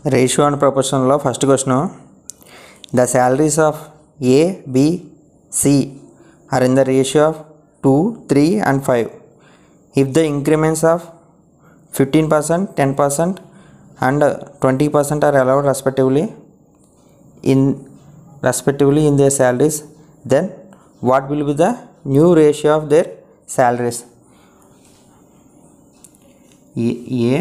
Ratio and ప్రపోర్షన్లో first question the salaries of A B C are in the ratio of two three and five if the increments of fifteen percent ten percent and twenty percent are allowed respectively in respectively in their salaries then what will be the new ratio of their salaries A A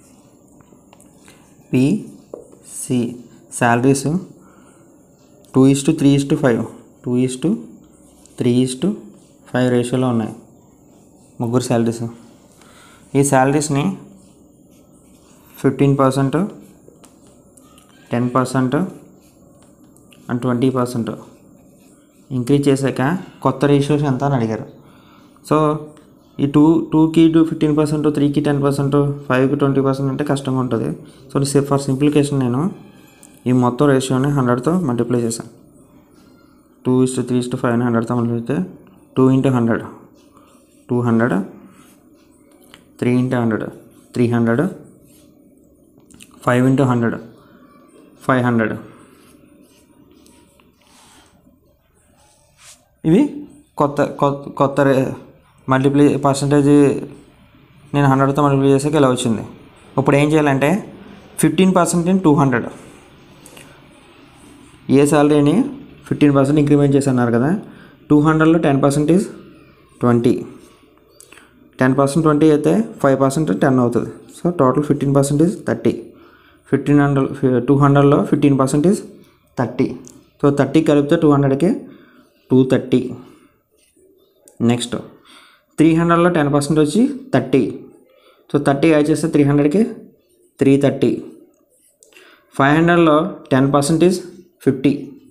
P C salaries two is to three is to five two is to three is to five రేషియోలో ఉన్నాయి ముగ్గురు salaries ఈ శాలరీస్ని fifteen percent ten percent and twenty percent increase చేశాక కొత్త ratios ఎంత అని అడిగారు సో ఈ టూ టూకి టూ ఫిఫ్టీన్ పర్సెంట్ త్రీకి టెన్ పర్సెంట్ ఫైవ్కి ట్వంటీ పర్సెంట్ అంటే కష్టంగా ఉంటుంది సో ఫర్ సింప్లికేషన్ నేను ఈ మొత్తం రేషియోని హండ్రెడ్తో మల్టిప్లై చేశాను two is to three is to five హండ్రెడ్తో మల్టిప్లై చేస్తే two into hundred two hundred three into hundred three hundred five into hundred five hundred ఇవి కొత్త కొత్త కొత్త మల్టిప్లై పర్సంటేజ్ నేను హండ్రెడ్తో మల్టిప్లై చేసాక ఇలా వచ్చింది ఇప్పుడు ఏం చేయాలంటే fifteen percent in two hundred A శాలరీని ఫిఫ్టీన్ పర్సెంట్ ఇంక్రిమెంట్ చేస్తున్నారు కదా టూ హండ్రెడ్లో ten percentage twenty ten percent twenty అయితే ఫైవ్ పర్సెంట్ టెన్ అవుతుంది so total fifteen percentage thirty fifteen hundred two హండ్రెడ్లో fifteen percentage thirty so thirty కలిపితే two హండ్రెడ్కి two thirty next three హండ్రెడ్లో ten percent వచ్చి థర్టీ సో థర్టీ యాడ్ చేస్తే three హండ్రెడ్కి three thirty five హండ్రెడ్లో ten percentage fifty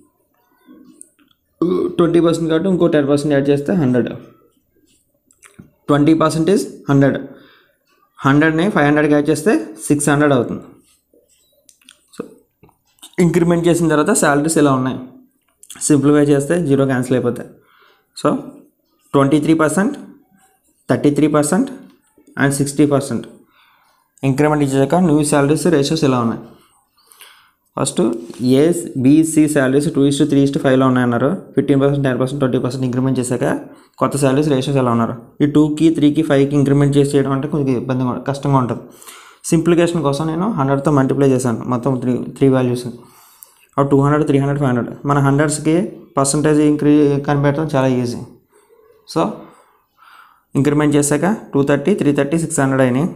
twenty percent కాబట్టి ఇంకో టెన్ పర్సెంట్ యాడ్ చేస్తే హండ్రెడ్ ట్వంటీ పర్సెంటేజ్ హండ్రెడ్ హండ్రెడ్ని ఫైవ్ హండ్రెడ్కి యాడ్ చేస్తే సిక్స్ హండ్రెడ్ అవుతుంది సో ఇంక్రిమెంట్ చేసిన తర్వాత శాలరీస్ ఇలా ఉన్నాయి సింప్లిఫై చేస్తే జీరో క్యాన్సిల్ అయిపోతాయి so twenty three percent thirty three percent and sixty percent increment ఇచ్చాక న్యూ శాలరీస్ రేషియోస్ ఇలా ఉన్నాయి first A B C salaries two is three is ఫైవ్లో ఉన్నాయన్నారు fifteen percent ten percent twenty percent increment చేశాక కొత్త salaries ratios ఎలా ఉన్నారు ఈ టూకి త్రీకి ఫైవ్కి ఇంక్రిమెంట్ చేసి చేయడం అంటే కొంచెం ఇబ్బందిగా కష్టంగా ఉంటుంది సింప్లికేషన్ కోసం నేను హండ్రెడ్తో మల్టిప్లై చేశాను మొత్తం త్రీ త్రీ వాల్యూస్ ఆ two hundred three hundred five hundred మన హండ్రెడ్స్కి పర్సంటేజ్ ఇంక్రీ కనిపెట్టడం చాలా ఈజీ సో ఇంక్రిమెంట్ చేశాక two thirty three thirty six hundred అయినాయి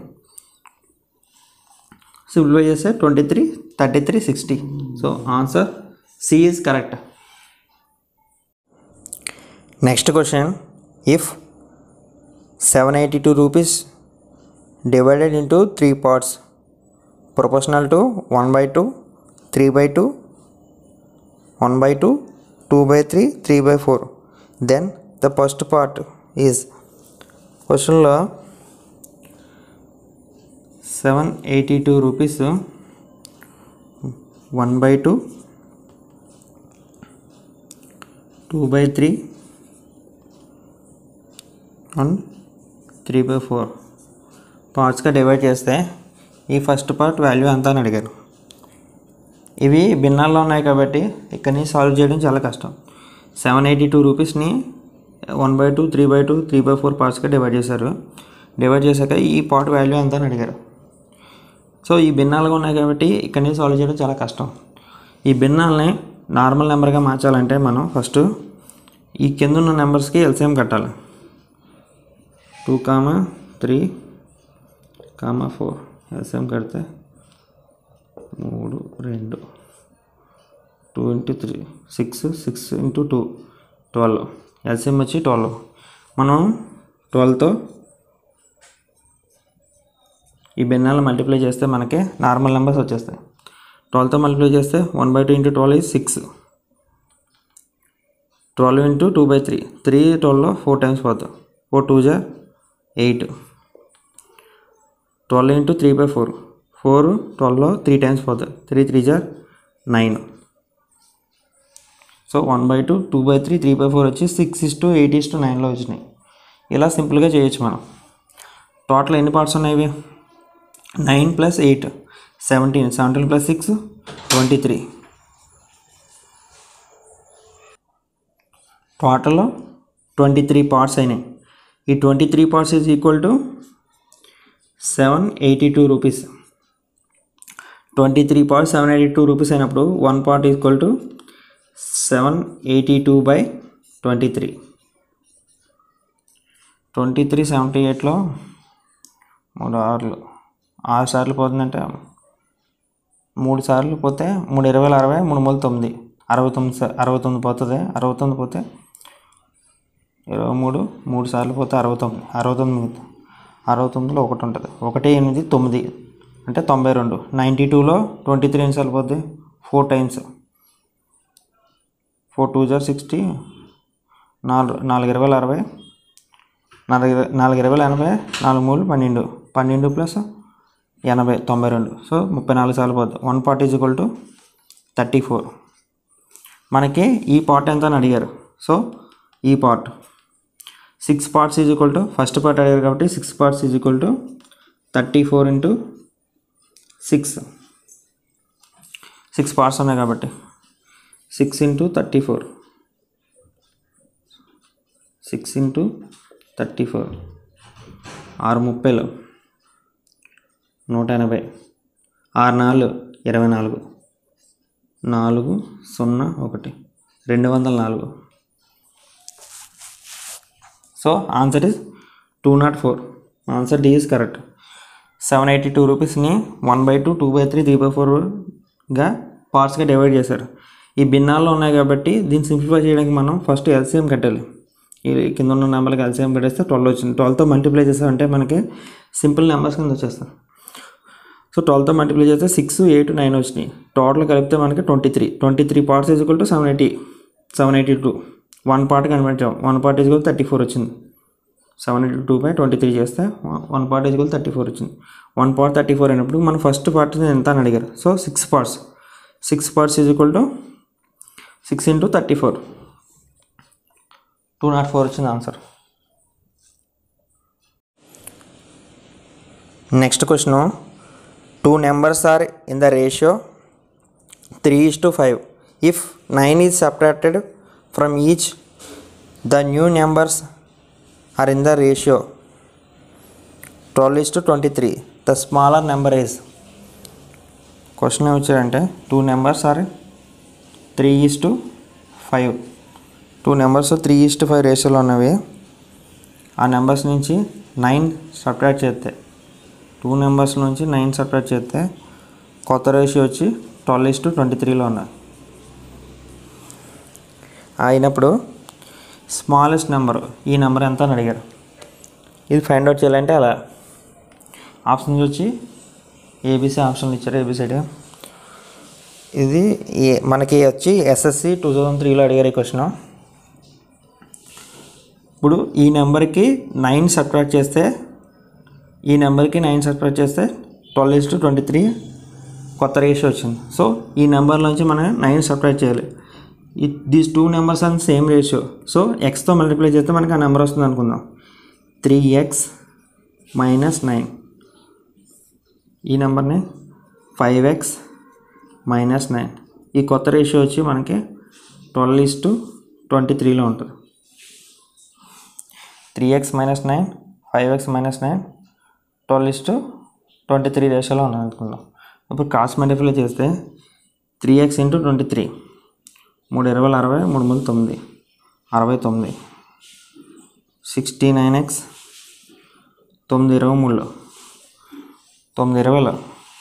సింప్లిఫై చేస్తే twenty three thirty three sixty so answer C is correct next question if seven eighty two rupees divided into three parts proportional to one by two three by two one by two two by three three by four then the first part is క్వశ్చన్లో seven eighty two rupees one by two two by three and three by four పార్ట్స్గా divide చేస్తే ఈ first part value ఎంత అని అడిగారు ఇవి భిన్నాల్లో ఉన్నాయి కాబట్టి ఇక్కడ నుంచి సాల్వ్ చేయడం చాలా కష్టం సెవెన్ ఎయిటీ టూ రూపీస్ని one by two three by two three by four పార్ట్స్గా డివైడ్ చేశారు డివైడ్ చేశాక ఈ పార్ట్ వాల్యూ ఎంత అని అడిగారు సో ఈ భిన్నాలుగా ఉన్నాయి కాబట్టి ఇక్కడ నుంచి సాల్వ్ చేయడం చాలా కష్టం ఈ భిన్నాలని నార్మల్ నెంబర్గా మార్చాలంటే మనం ఫస్ట్ ఈ కింద ఉన్న నెంబర్స్కి ఎల్సిఎం కట్టాలి two comma three comma four LCM కడితే మూడు రెండు two into three six six into two twelve LCM వచ్చి ట్వెల్వ్ మనం ట్వెల్వ్తో ఈ భిన్నాలు మల్టిప్లై చేస్తే మనకి నార్మల్ నెంబర్స్ వచ్చేస్తాయి ట్వెల్వ్తో మల్టిప్లై చేస్తే one by two into twelve is six twelve into two by three three ట్వెల్వ్లో ఫోర్ టైమ్స్ పోతాం ఫోర్ టూ జా eight twelve into three by four four ట్వెల్వ్లో త్రీ టైమ్స్ పోతాయి త్రీ త్రీ జా nine so one by two two by three three by four వచ్చి six is to eight is to నైన్లో వచ్చినాయి ఇలా సింపుల్గా చేయొచ్చు మనం టోటల్ ఎన్ని పార్ట్స్ ఉన్నాయి ఇవి nine plus eight seventeen seventeen plus six twenty three total twenty three parts అయినాయి ఈ twenty three parts is equal to seven eighty two rupees twenty three part seven eighty two rupees అయినప్పుడు one part equal to seven eighty two by twenty three twenty three seventy ఎయిట్లో మూడు ఆరులు ఆరు సార్లు పోతుందంటే మూడు సార్లు పోతే మూడు ఇరవై అరవై మూడు మూడు తొమ్మిది అరవై తొమ్మిది సా- అరవై తొమ్మిది పోతుంది అరవై తొమ్మిది పోతే ఇరవై మూడు మూడు సార్లు పోతే అరవై తొమ్మిది అరవై తొమ్మిది అరవై తొమ్మిదిలో ఒకటి ఉంటుంది ఒకటి ఎనిమిది తొమ్మిది అంటే తొంభై రెండు నైంటీ టూలో ట్వంటీ త్రీ ఎన్నిసార్లు పోద్ది ఫోర్ టైమ్స్ ఫోర్ టూ జార్ సిక్స్టీ నాలుగు నాలుగు ఇరవై అరవై నాలుగు ఇరవై- నాలుగు ఇరవై ఎనభై నాలుగు మూడు పన్నెండు పన్నెండు ప్లస్ ఎనభై తొంభై రెండు సో ముప్పై నాలుగు సార్లు పోద్ది one part is equal to thirty four మనకి ఈ పార్ట్ ఎంత అని అడిగారు సో ఈ part six parts is equal to first part అడిగారు కాబట్టి six parts is equal to thirty four into six six parts ఉన్నాయి కాబట్టి six into thirty four six into thirty four ఆరు ముప్పైలో నూట ఎనభై ఆరు నాలుగు ఇరవై నాలుగు నాలుగు సున్నా ఒకటి రెండు వందల నాలుగు so answer is two nought four answer D is correct seven eighty two రూపీస్ని one by two two by three three by ఫోర్గా పార్ట్స్గా డివైడ్ చేశారు ఈ భిన్నాల్లో ఉన్నాయి కాబట్టి దీన్ని సింప్లిఫై చేయడానికి మనం ఫస్ట్ ఎల్సిఎం కట్టాలి ఈ కింద ఉన్న నెంబర్కి ఎల్సిఎం పెట్టేస్తే ట్వెల్వ్ వచ్చింది ట్వెల్వ్తో మల్టిప్లై చేస్తామంటే మనకి సింపుల్ నెంబర్స్ కింద వచ్చేస్తాయి సో ట్వెల్వ్తో మల్టిప్లై చేస్తే సిక్స్ ఎయిట్ నైన్ వచ్చినాయి టోటల్ కలిపితే మనకి twenty three twenty three parts equal to seven eighty seven eighty two one part convert చేయం one part equal thirty four వచ్చింది seven eighty two by twenty three చేస్తే one part equal thirty four వచ్చింది one part thirty four అయినప్పుడు మన first part ఎంత అని అడిగారు so six parts six parts is equal to six into thirty four two nought four వచ్చింది answer next question two numbers are in the ratio three is to five if nine is separated from each the new numbers are in the ratio twelve is to twenty three the smaller number is question ఏమొచ్చారంటే two numbers are three is to five two numbers three is to five రేషియోలో ఉన్నవి ఆ numbers నుంచి nine separate చేస్తే two numbers నుంచి nine separate చేస్తే కొత్త ratio వచ్చి ట్వెల్వ్ ఇస్ టు ట్వంటీ త్రీలో ఉన్నది అయినప్పుడు స్మాలెస్ట్ నెంబర్ ఈ నెంబర్ ఎంత అని అడిగారు ఇది ఫైండ్ అవుట్ చేయాలంటే అలా ఆప్షన్స్ వచ్చి ఏబీసీ ఆప్షన్లు ఇచ్చారు ఏబిసిడి ఇది ఏ- మనకి వచ్చి ఎస్ఎస్సి టూ థౌజండ్ త్రీలో అడిగారు ఈ క్వశ్చన్ ఇప్పుడు ఈ నెంబర్కి నైన్ సబ్ట్రాక్ట్ చేస్తే ఈ నెంబర్కి నైన్ సబ్ట్రాక్ట్ చేస్తే twelve is to twenty three కొత్త రేషియో వచ్చింది సో ఈ నెంబర్లోంచి మనం నైన్ సబ్ట్రాక్ట్ చేయాలి these two numbers and same ratio so ఎక్స్తో మల్టిప్లై చేస్తే మనకి ఆ నెంబర్ వస్తుంది అనుకుందాం త్రీ ఎక్స్ మైనస్ నైన్ ఈ నెంబర్ని ఫైవ్ ఎక్స్ మైనస్ నైన్ ఈ కొత్త రేషియో వచ్చి మనకి ట్వెల్వ్ ఇస్ టు ట్వంటీ త్రీలో ఉంటుంది three X minus nine five X minus nine twelve is to twenty three రేషియోలో ఉన్నది అనుకుందాం ఇప్పుడు కాస్ట్ మల్టిప్లై చేస్తే three X into twenty three మూడు ఇరవై అరవై మూడు మూడు తొమ్మిది అరవై తొమ్మిది సిక్స్టీ నైన్ ఎక్స్ తొమ్మిది ఇరవై మూడులో తొమ్మిది ఇరవైలో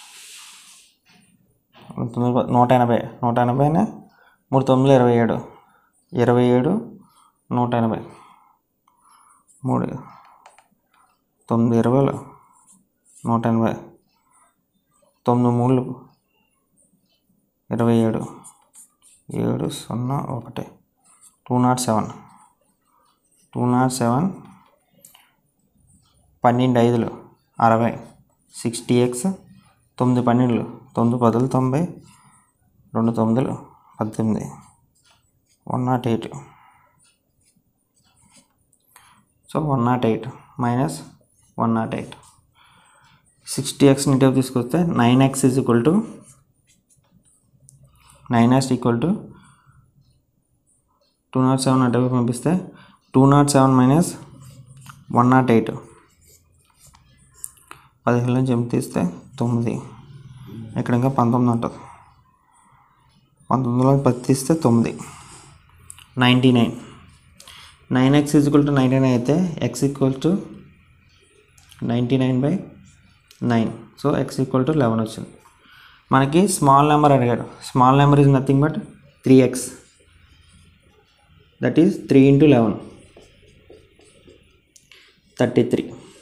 తొమ్మిది ప- నూట ఎనభై నూట ఎనభైనే మూడు తొమ్మిది ఇరవై ఏడు ఇరవై ఏడు నూట ఎనభై మూడు తొమ్మిది ఇరవైలో నూట ఎనభై తొమ్మిది మూడు ఇరవై ఏడు ఏడు సున్నా ఒకటి two nought seven two nought seven పన్నెండు ఐదులు అరవై సిక్స్టీ ఎక్స్ తొమ్మిది పన్నెండులు తొమ్మిది పదులు తొంభై రెండు తొమ్మిదిలు పద్దెనిమిది one nought eight so one nought eight minus one nought eight sixty X ఇటువైపు తీసుకొస్తే nine X is equal to nine X equal to two nought seven అటువైపు పంపిస్తే two nought seven minus one nought eight పదిహేను నుంచి ఎనిమిది తీస్తే తొమ్మిది ఇక్కడ ఇంకా పంతొమ్మిది ఉంటుంది పంతొమ్మిదిలో పది తీస్తే తొమ్మిది ninety nine nine X equal to ninety nine అయితే X equal to ninety nine by nine so X equal to eleven వచ్చింది మనకి స్మాల్ నెంబర్ అడిగాడు small number is nothing but three X that is three into eleven thirty three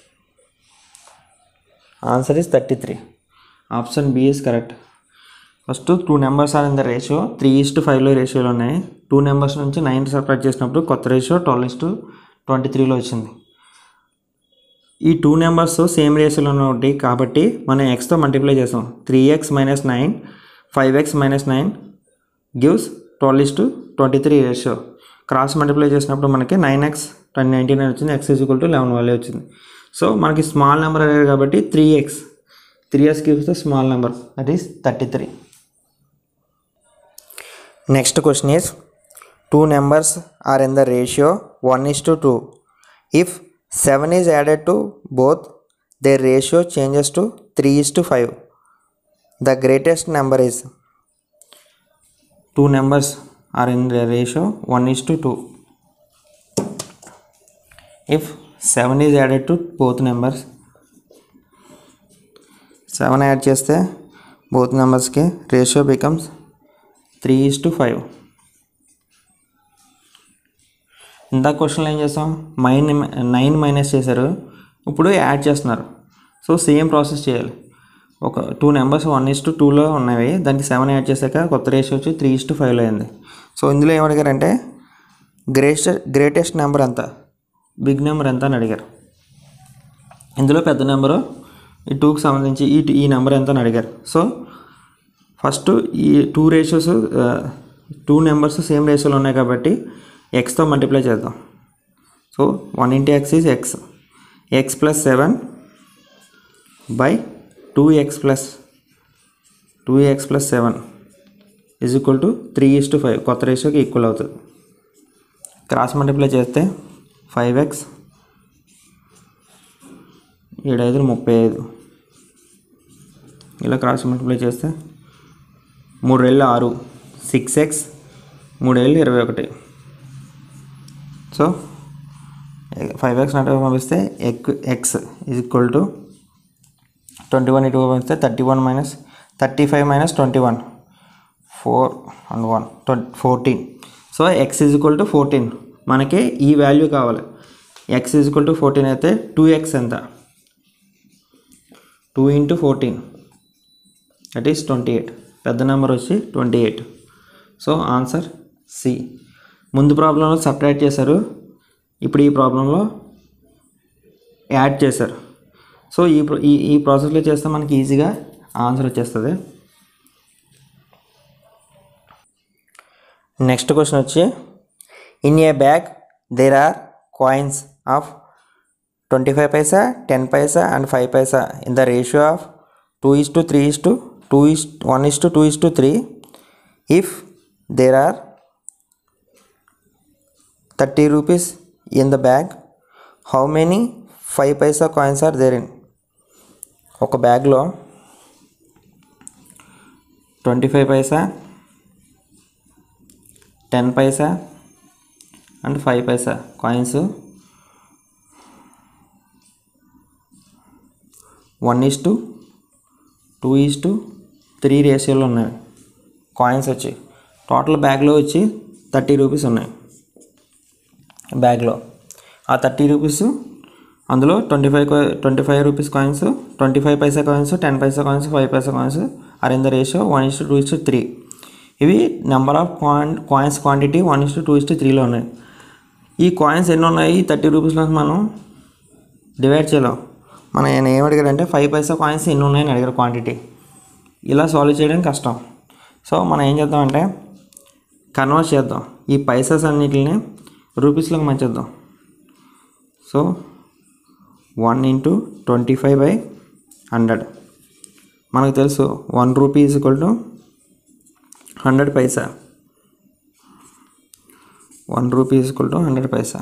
answer is thirty three option B is correct first two numbers are in the ratio three is to ఫైవ్లో రేషియోలో ఉన్నాయి two numbers నుంచి nine separate చేసినప్పుడు కొత్త ratio twelve is to twenty త్రీలో వచ్చింది ఈ two numbers same రేషియోలో ఉంటాయి కాబట్టి మనం ఎక్స్తో మల్టిప్లై చేసాం three X minus nine five X minus nine gives twelve is to twenty three ratio cross multiply చేసినప్పుడు మనకి nine X ten ninety nine వచ్చింది X equal to eleven value వచ్చింది సో మనకి స్మాల్ నెంబర్ అయ్యారు కాబట్టి three X three X gives the small number that is thirty three next question is two numbers are in the ratio one is to two if seven is added to both their ratio changes to three is to five the greatest number is two numbers are in the ratio one is to two if seven is added to both numbers seven add చేస్తే both నెంబర్స్కి ratio becomes three is to five ఇందా క్వశ్చన్లో ఏం చేస్తాం mine nine minus చేశారు ఇప్పుడు add చేస్తున్నారు so same process చేయాలి ఒక two numbers one is to టూలో ఉన్నవి దానికి సెవెన్ యాడ్ చేశాక కొత్త రేషియో వచ్చి త్రీ ఇస్ టు ఫైవ్లో అయింది సో ఇందులో ఏమడిగారంటే గ్రేటెస్ట్ గ్రేటెస్ట్ నెంబర్ ఎంత బిగ్ నెంబర్ ఎంత అని అడిగారు ఇందులో పెద్ద నెంబరు ఈ టూకి సంబంధించి ఈ ఈ నెంబర్ ఎంత అని అడిగారు సో ఫస్ట్ ఈ two ratios two numbers same రేషియోలో ఉన్నాయి కాబట్టి ఎక్స్తో మల్టిప్లై చేద్దాం so one into x is x x plus seven by two x plus two x plus seven is equal to three is to five కొత్త రేషియోకి equal అవుతుంది cross multiply చేస్తే five x ఏడు ఐదు ముప్పై ఐదు ఇలా క్రాస్ మల్టిప్లై చేస్తే మూడేళ్ళు ఆరు సిక్స్ ఎక్స్ మూడేళ్ళు ఇరవై ఒకటి సో ఫైవ్ ఎక్స్ నాట్ పంపిస్తే ఎక్ x is equal to twenty one ఇటు పంపిస్తే thirty one minus thirty five minus twenty one four and one twenty fourteen so x is equal to fourteen మనకి ఈ value కావాలి x is equal to fourteen అయితే two x ఎంత two into fourteen that is twenty eight పెద్ద number వచ్చి twenty eight so answer C ముందు ప్రాబ్లంలో separate చేశారు ఇప్పుడు ఈ ప్రాబ్లంలో యాడ్ చేశారు సో ఈ ప్ర- ఈ ఈ ప్రాసెస్లో చేస్తే మనకి ఈజీగా ఆన్సర్ వచ్చేస్తుంది నెక్స్ట్ క్వశ్చన్ వచ్చి in a bag there are coins of twenty five paisa ten paisa and five paisa in the ratio of two is to three is to two is one is to two is to three if there are thirty rupees in the bag how many five paisa coins are there in ఒక బ్యాగ్లో twenty five paisa ten paisa and five paisa coins one is to two is to three రేషియోలో ఉన్నాయి coins వచ్చి total బ్యాగ్లో వచ్చి thirty rupees ఉన్నాయి బ్యాగ్లో ఆ థర్టీ రూపీస్ అందులో twenty five twenty five rupees coins twenty five paisa coins ten paisa coins five paisa coins are in the ratio one is to two is to three ఇవి number of coin coins quantity one is to two is to త్రీలో ఉన్నాయి ఈ coins ఎన్ని ఉన్నాయి thirty రూపీస్లో మనం divide చేయలేం మనం ఆయన ఏం అడిగారంటే ఫైవ్ పైసా కాయిన్స్ ఎన్ని ఉన్నాయని అడిగారు క్వాంటిటీ ఇలా సాల్వ్ చేయడం కష్టం సో మనం ఏం చేద్దామంటే కన్వర్ట్ చేద్దాం ఈ పైసస్ అన్నిటిని రూపీస్లోకి మార్చేద్దాం so one into twenty five by hundred మనకు తెలుసు one rupee is equal to hundred paisa one rupee is equal to hundred paisa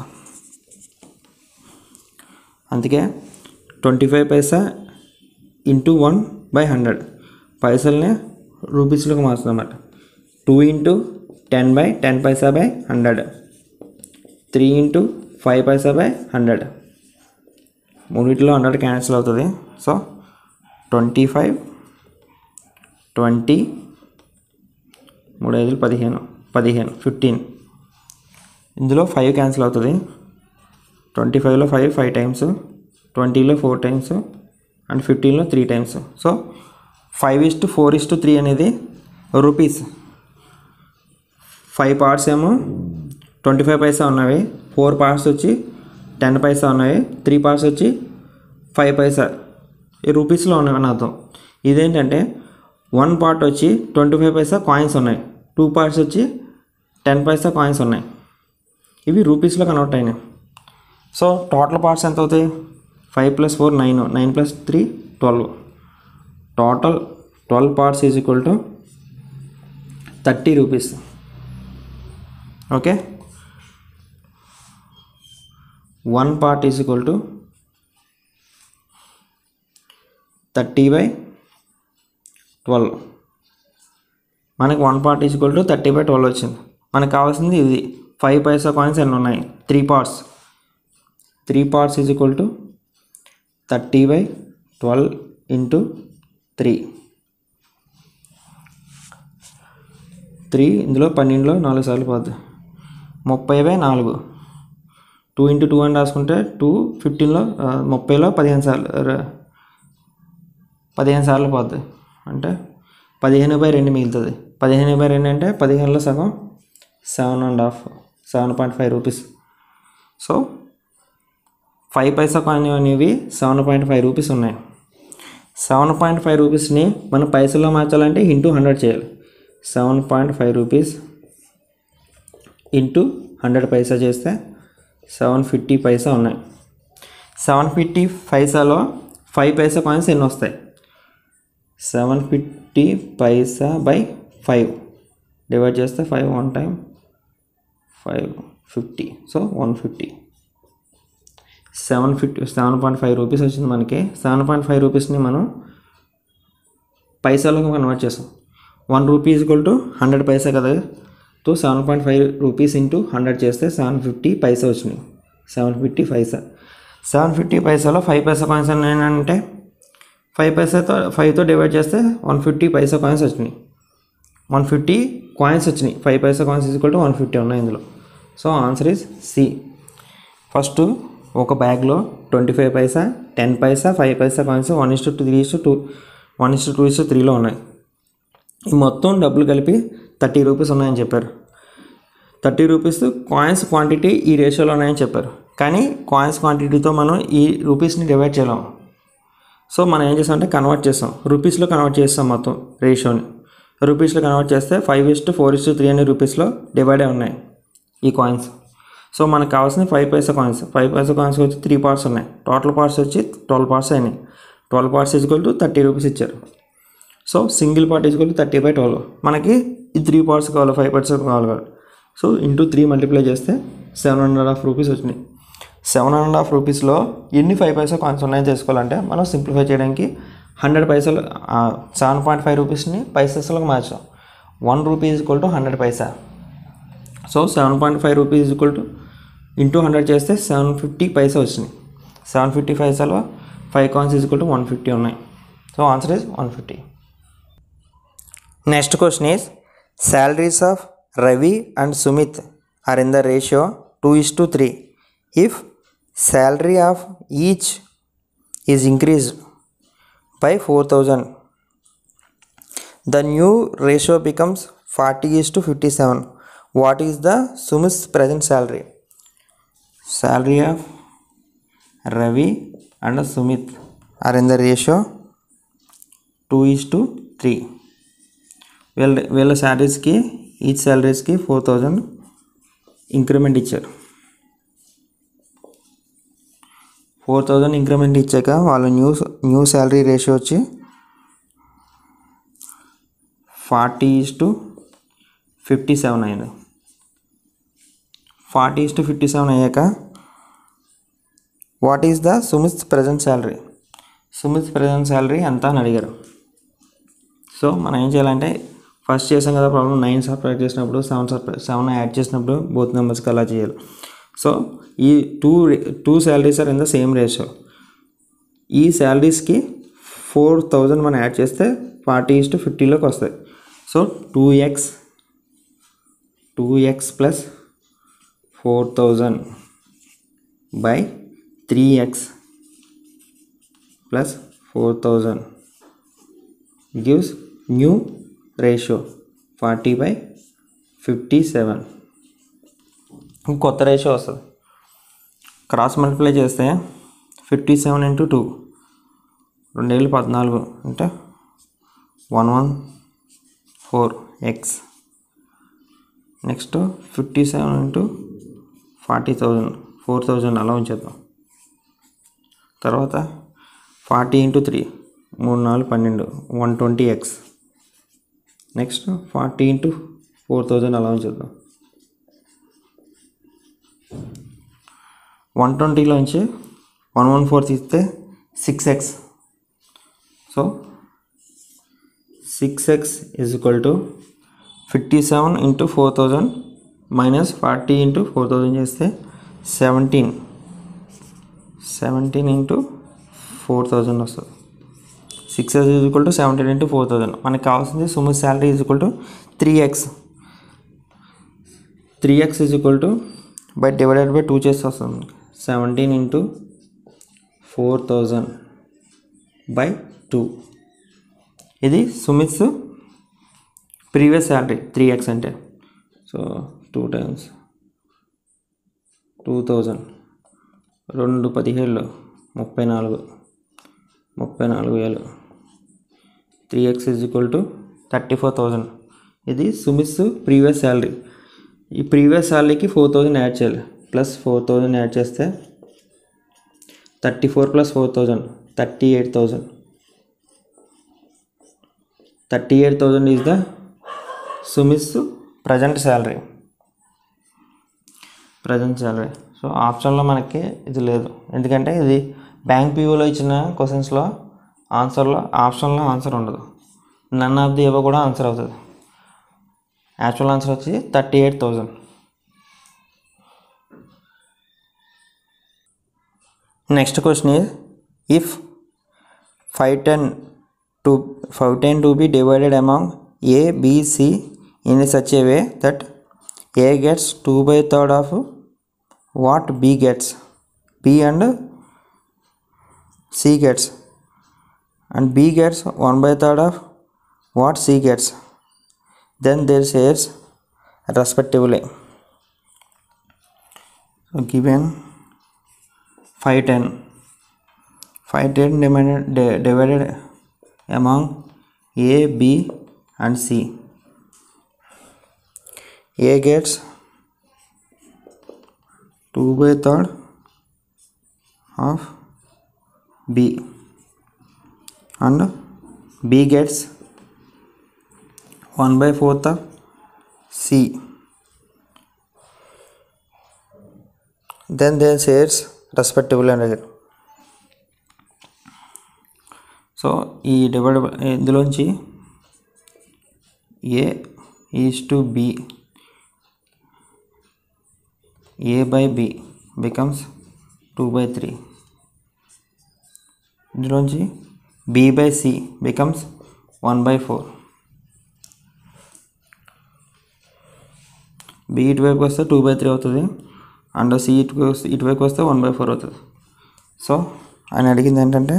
అందుకే twenty five paisa into one by hundred పైసల్ని రూపీస్లోకి మార్చుదన్నమాట two into ten by ten paisa by hundred three into five paisa by hundred మూడిట్లో hundred cancel అవుతుంది so twenty five twenty మూడు ఐదులు పదిహేను పదిహేను ఫిఫ్టీన్ ఇందులో ఫైవ్ క్యాన్సిల్ అవుతుంది ట్వంటీ ఫైవ్లో ఫైవ్ ఫైవ్ టైమ్స్ ట్వంటీలో ఫోర్ టైమ్స్ అండ్ ఫిఫ్టీన్లో three times so five is to four is to three అనేది రూపీస్ ఫైవ్ పార్ట్స్ ఏమో ట్వంటీ ఫైవ్ పైసా ఉన్నవి ఫోర్ పార్ట్స్ వచ్చి టెన్ పైసా ఉన్నవి త్రీ పార్ట్స్ వచ్చి ఫైవ్ పైసా ఈ రూపీస్లో ఉన్నవి అని అర్థం ఇదేంటంటే వన్ పార్ట్ వచ్చి ట్వంటీ ఫైవ్ పైసా కాయిన్స్ ఉన్నాయి టూ పార్ట్స్ వచ్చి టెన్ పైసా కాయిన్స్ ఉన్నాయి ఇవి రూపీస్లో కన్వర్ట్ అయినాయి సో టోటల్ పార్ట్స్ ఎంత అవుతాయి five plus four nine nine plus three twelve total twelve parts is equal to thirty rupees okay one part is equal to thirty by twelve మనకి one part is equal to thirty by twelve వచ్చింది మనకు కావాల్సింది ఇది five paisa coins ఎన్ని ఉన్నాయి three parts three parts is equal to thirty by twelve into three three ఇందులో పన్నెండులో నాలుగు సార్లు పోద్ది ముప్పై బై నాలుగు టూ ఇంటూ టూ అని రాసుకుంటే టూ ఫిఫ్టీన్లో ముప్పైలో పదిహేను సార్లు ర- పదిహేను సార్లు పోద్ది అంటే పదిహేను బై రెండు మిగులుతుంది పదిహేను బై రెండు అంటే పదిహేనులో సగం seven and half seven point five rupees so five paisa coin అనేవి సెవెన్ పాయింట్ ఫైవ్ రూపీస్ ఉన్నాయి సెవెన్ పాయింట్ ఫైవ్ రూపీస్ని మనం పైసల్లో మార్చాలంటే ఇంటూ హండ్రెడ్ చేయాలి seven point five rupees into hundred paisa చేస్తే సెవెన్ ఫిఫ్టీ పైసా ఉన్నాయి సెవెన్ ఫిఫ్టీ పైసాలో ఫైవ్ పైసా కాయిన్స్ ఎన్ని వస్తాయి seven fifty paisa by five divide చేస్తే five one time five fifty so one fifty seven fifty seven point five rupees వచ్చింది మనకి seven point five రూపీస్ని మనం పైసాలకు కన్వర్ట్ చేస్తాం one rupee equal to hundred paisa కదా తో seven point five rupees into hundred చేస్తే సెవెన్ ఫిఫ్టీ పైసా వచ్చినాయి seven fifty paisa seven fifty పైసాలో ఫైవ్ పైసా కాయిన్స్ ఏంటంటే ఫైవ్ పైసాతో ఫైవ్తో డివైడ్ చేస్తే వన్ ఫిఫ్టీ పైసా కాయిన్స్ వచ్చినాయి వన్ ఫిఫ్టీ కాయిన్స్ వచ్చినాయి five paisa coins equal to one fifty ఉన్నాయి ఇందులో so answer is C first ఒక బ్యాగ్లో twenty five paisa ten paisa five paisa coins one is to three is to one is to is త్రీలో ఉన్నాయి ఈ మొత్తం డబ్బులు కలిపి థర్టీ రూపీస్ ఉన్నాయని చెప్పారు థర్టీ రూపీస్ కాయిన్స్ క్వాంటిటీ ఈ రేషియోలో ఉన్నాయని చెప్పారు కానీ కాయిన్స్ క్వాంటిటీతో మనం ఈ రూపీస్ని డివైడ్ చేయలేం సో మనం ఏం చేస్తామంటే కన్వర్ట్ చేస్తాం రూపీస్లో కన్వర్ట్ చేస్తాం మొత్తం రేషియోని రూపీస్లో కన్వర్ట్ చేస్తే five is to four is to three అనే రూపీస్లో డివైడ్ అయి ఉన్నాయి ఈ కాయిన్స్ సో మనకు కావాల్సిన five paisa coins five paisa coins వచ్చి త్రీ పార్ట్స్ ఉన్నాయి టోటల్ పార్ట్స్ వచ్చి ట్వెల్వ్ పార్ట్స్ అయినాయి twelve parts equal to thirty rupees ఇచ్చారు so single part equal to thirty by twelve మనకి ఈ త్రీ పార్ట్స్ కావాలి ఫైవ్ పార్ట్స్ కావాలి కావాలి సో ఇంటూ త్రీ మల్టిప్లై చేస్తే సెవెన్ హండ్రెడ్ హాఫ్ రూపీస్ వచ్చినాయి సెవెన్ హండ్రెడ్ హాఫ్ రూపీస్లో ఎన్ని ఫైవ్ పైసా కాయిన్స్ ఉన్నాయని తెలుసుకోవాలంటే మనం సింప్లిఫై చేయడానికి హండ్రెడ్ పైసలు సెవెన్ పాయింట్ ఫైవ్ రూపీస్ని పైసెస్లోకి మార్చాం one rupee is equal to hundred paisa so seven point five rupees equal to into hundred చేస్తే సెవెన్ ఫిఫ్టీ పైసా వచ్చినాయి సెవెన్ ఫిఫ్టీ పైసాలో five coins is equal to one fifty ఉన్నాయి so answer is one fifty next question is salaries of Ravi and Sumit are in the ratio 2 is to 3. If salary of each is increased by 4000, the new ratio becomes 40 is to 57. What is the Sumit's present salary? Salary of Ravi and Sumit are in the ratio 2 is to 3. వీళ్ళ వీళ్ళ శాలరీస్కి each శాలరీస్కి four thousand increment ఇచ్చారు four thousand increment ఇచ్చాక వాళ్ళ new new salary ratio వచ్చి forty is to fifty seven అయింది forty is to fifty seven అయ్యాక what is the Sumit present salary Sumit present salary ఎంత అని అడిగారు సో మనం ఏం చేయాలంటే ఫస్ట్ చేసాం కదా ప్రాబ్లం నైన్ సపరేట్ చేసినప్పుడు సెవెన్ సపరేట్ సెవెన్ యాడ్ చేసినప్పుడు బోత్ నెంబర్స్కి అలా చేయాలి సో ఈ two two salaries are in the same ratio ఈ శాలరీస్కి ఫోర్ థౌజండ్ మనం యాడ్ చేస్తే ఫార్టీ ఇస్ టు ఫిఫ్టీలోకి వస్తాయి so two x two x plus four thousand by three x plus four thousand gives new ratio forty by fifty seven కొత్త రేషియో వస్తుంది cross multiply చేస్తే ఫిఫ్టీ సెవెన్ ఇంటూ టూ రెండేళ్ళు పద్నాలుగు అంటే one one four x next fifty seven into forty thousand four thousand అలా ఉంచేద్దాం తర్వాత ఫార్టీ ఇంటూ త్రీ మూడు నాలుగు పన్నెండు one twenty x next forty into four thousand అలా ఉంచేద్దాం వన్ ట్వంటీలోంచి వన్ వన్ ఫోర్ తీస్తే six x so six x is equal to fifty seven into four thousand minus forty into four thousand చేస్తే seventeen seventeen into four thousand వస్తుంది six x is equal to seventeen into four thousand మనకి కావాల్సింది Sumit salary is equal to three X three x is equal to by divided by two చేస్తే వస్తుంది seventeen into four thousand by two ఇది Sumit's previous salary three x అంటే so two times two thousand రెండు పదిహేళ్ళు ముప్పై నాలుగు ముప్పై నాలుగు వేలు three x is equal to thirty four thousand ఇది సుమిత్స్ ప్రీవియస్ శాలరీ ఈ ప్రీవియస్ శాలరీకి ఫోర్ థౌజండ్ యాడ్ చేయాలి ప్లస్ ఫోర్ థౌజండ్ యాడ్ చేస్తే thirty four plus four thousand thirty eight thousand thirty eight thousand is the Sumit's present salary present salary so ఆప్షన్లో మనకి ఇది లేదు ఎందుకంటే ఇది బ్యాంక్ పీఓలో ఇచ్చిన క్వశ్చన్స్లో ఆన్సర్లో ఆప్షన్లో ఆన్సర్ ఉండదు నన్ ఆఫ్ ది ఏవో కూడా ఆన్సర్ అవుతుంది యాక్చువల్ ఆన్సర్ వచ్చి thirty eight thousand next question is if five ten to five ten to be divided among A B C in such a way that A gets two by third of what B gets B and C gets and B gets one by third of what C gets then their shares respectively so given 510 510 divided, di- divided among a b and c a gets 2 by third of b and b gets 1 by 4th of C. Then their shares respectively అని అడిగారు so ఈ divide ఇందులోంచి A is to B A by B becomes two by three ఇందులోంచి B by C becomes one by four B ఇటువైపు వస్తే two by three అవుతుంది and C ఇటు వస్తే ఇటువైపు వస్తే వన్ బై ఫోర్ అవుతుంది సో ఆయన అడిగింది ఏంటంటే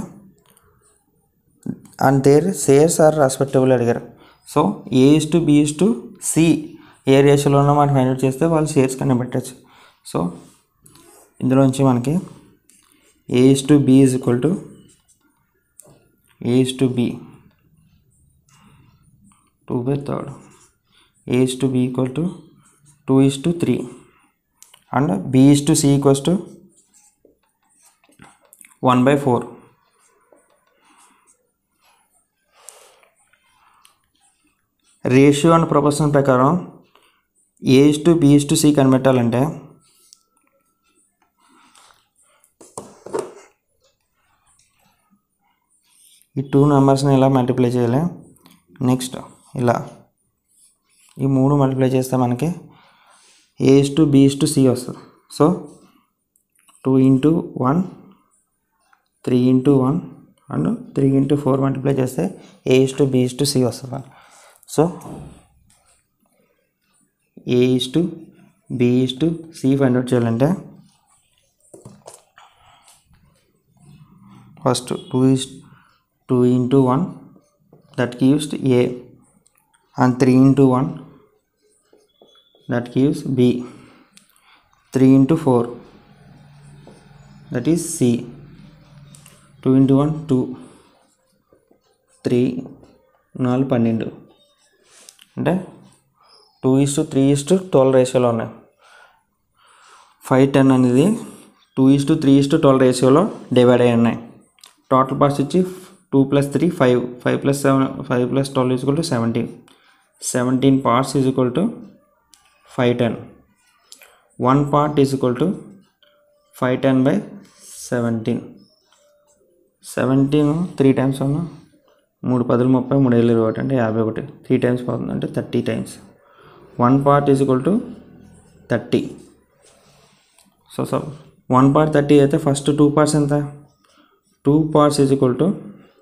and their shares are respectable అడిగారు so A is to B is to C ఏ రేషియోలో ఉన్న మనం ఫైండ్ అవుట్ చేస్తే వాళ్ళు షేర్స్ కన్నా పెట్టచ్చు సో ఇందులోంచి మనకి A is to B is equal to A is to B two by third A is to B equal to two is to three and B is to C equals to one by four ratio and proportion ప్రకారం A is to B is to C కనిపెట్టాలంటే ఈ two నెంబర్స్ని ఇలా multiply చేయాలి next ఇలా ఈ మూడు multiply చేస్తే మనకి A is to B is to C వస్తుంది so two into one three into one and three into four multiply చేస్తే A is to B is to C వస్తుంది so A is to B is to C find out చేయాలంటే first two is two into one that gives A and three into one that gives B three into four that is C two into one two three నాలుగు పన్నెండు అంటే two is to three is to twelve రేషియోలో ఉన్నాయి five ten అనేది two is to three is to twelve రేషియోలో divide అయ్యి ఉన్నాయి total parts వచ్చి two plus three five five plus seven five plus twelve is equal to seventeen seventeen parts is equal to five ten one part is equal to five ten by seventeen seventeen three times ఉన్నా మూడు పదులు ముప్పై మూడు ఏళ్ళు ఇరవై ఒకటి అంటే యాభై ఒకటి త్రీ టైమ్స్ పోతుంది అంటే thirty times one part is equal to thirty so so one part thirty అయితే ఫస్ట్ టూ పార్ట్స్ ఎంత two parts is equal to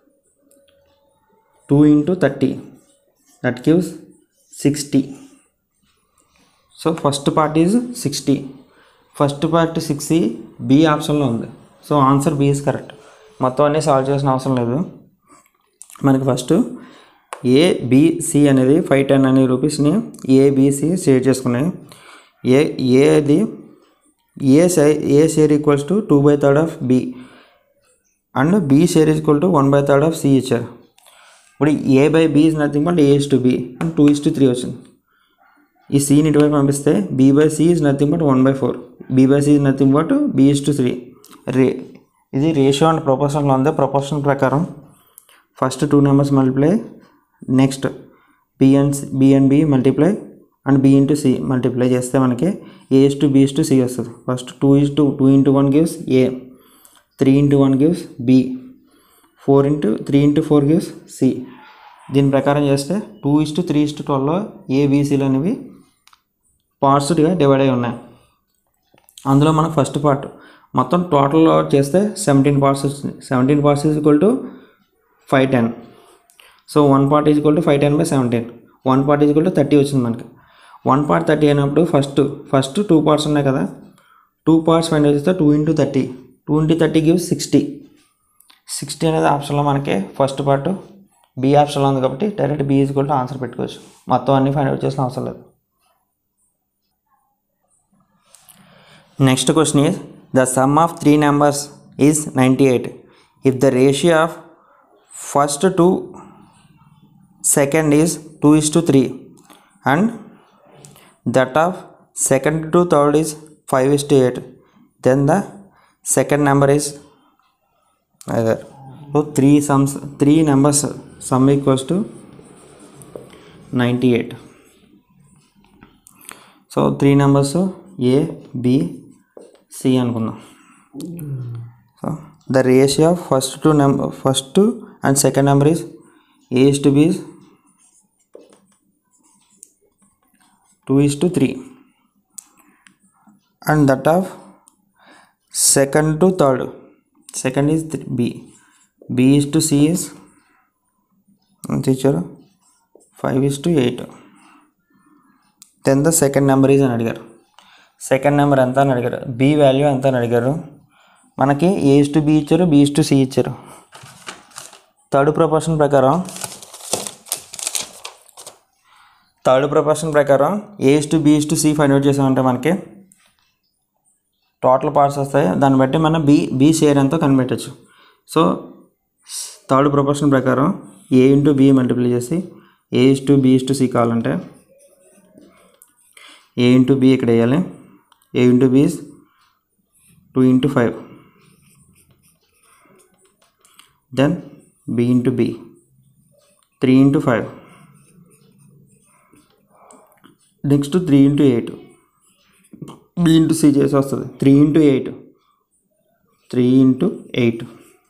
two into thirty that gives sixty so first part is sixty first part sixty B ఆప్షన్లో ఉంది so answer B is correct మొత్తం అన్నీ solve చేసిన అవసరం లేదు మనకి ఫస్ట్ ఏ బిసి అనేది ఫైవ్ టెన్ అనే రూపీస్ని ఏబిసి షేర్ చేసుకున్నాయి ఏ ఏది ఏ సై A share equals to two by third of B and B share equal to one by third of C ఇచ్చారు ఇప్పుడు A by B is nothing but A is to B and two is to three వచ్చింది ఈ సీని ఇటువైపు పంపిస్తే B by C is nothing but one by four B by C is nothing but B is to three రే ఇది ratio and ప్రొపోర్షన్లో ఉంది proportion ప్రకారం first two numbers multiply next B and B and B multiply and B into C multiply చేస్తే మనకి A is to B is to C వస్తుంది first two is to two into one gives A three into one gives B four into three into four gives C దీని ప్రకారం చేస్తే two is to three is to ట్వెల్వ్లో ఏబీసీలు అనేవి పార్ట్స్గా divide అయి ఉన్నాయి అందులో మనం ఫస్ట్ పార్ట్ మొత్తం టోటల్లో చేస్తే సెవెంటీన్ పార్ట్స్ వచ్చింది seventeen parts is equal to five ten so one part is equal to five ten by seventeen one part is equal to thirty వచ్చింది మనకి వన్ పార్ట్ థర్టీ అయినప్పుడు ఫస్ట్ ఫస్ట్ టూ పార్ట్స్ ఉన్నాయి కదా two parts find చేస్తే two into thirty two into thirty gives sixty sixty అనేది ఆప్షన్లో మనకి first part B ఆప్షన్లో ఉంది కాబట్టి direct B is equal to answer పెట్టుకోవచ్చు మొత్తం అన్ని ఫైండ్ అవుట్ చేసిన అవసరం లేదు Next question is the sum of three numbers is 98. If the ratio of first to second is 2 is to 3 and that of second to third is 5 is to 8 then the second number is either so three sums three numbers sum equals to 98 so three numbers A B C అనుకుందాం so the ratio of first to number first and second number is A is to B two is to three and that of second to third second is B B is to C is ఎంత ఇచ్చారు five is to eight then the second number is అని అడిగారు second number ఎంత అని అడిగారు B value ఎంత అని అడిగారు మనకి ఏ టు బి ఇచ్చారు బి టు సి ఇచ్చారు థర్డ్ ప్రపోర్షన్ ప్రకారం థర్డ్ ప్రపోర్షన్ ప్రకారం A to B to C find out చేసామంటే మనకి టోటల్ పార్ట్స్ వస్తాయి దాన్ని బట్టి మనం బి బి షేర్ ఎంతో కనిపెట్టచ్చు సో థర్డ్ ప్రపోర్షన్ ప్రకారం ఏ ఇంటూ బి మల్టిప్లై చేసి A to B to C కావాలంటే ఏ ఇంటూ బి ఇక్కడ వేయాలి A into B two into five then B into B three into five next three into eight B into C చేసి వస్తుంది three into eight three into eight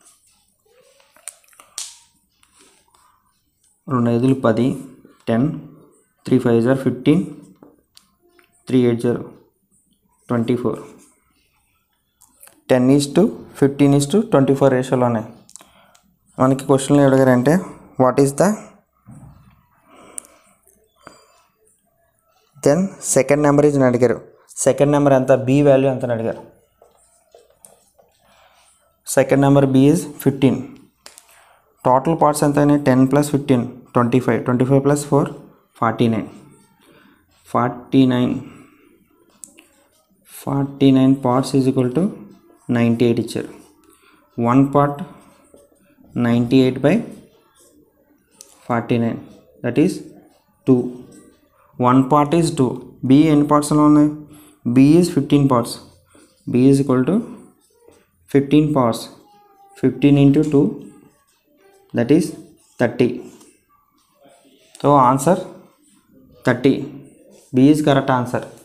రెండు ఐదులు పది ten three five జార్ fifteen three eight జార్ twenty four ten is to fifteen is to twenty four రేషియోలోనే మనకి క్వశ్చన్లో అడిగారంటే what is the then second number is అడిగారు సెకండ్ నెంబర్ ఎంత బి వాల్యూ ఎంత అని అడిగారు second number B is fifteen total parts ఎంత అయినాయి ten plus fifteen twenty five twenty five plus four forty nine forty nine forty nine parts is equal to ninety eight ఇచ్చారు one part ninety eight by forty nine that is two one part is two B ఎన్ని పార్ట్స్లో ఉన్నాయి B is fifteen parts B is equal to fifteen parts fifteen into two that is thirty so answer thirty B is correct answer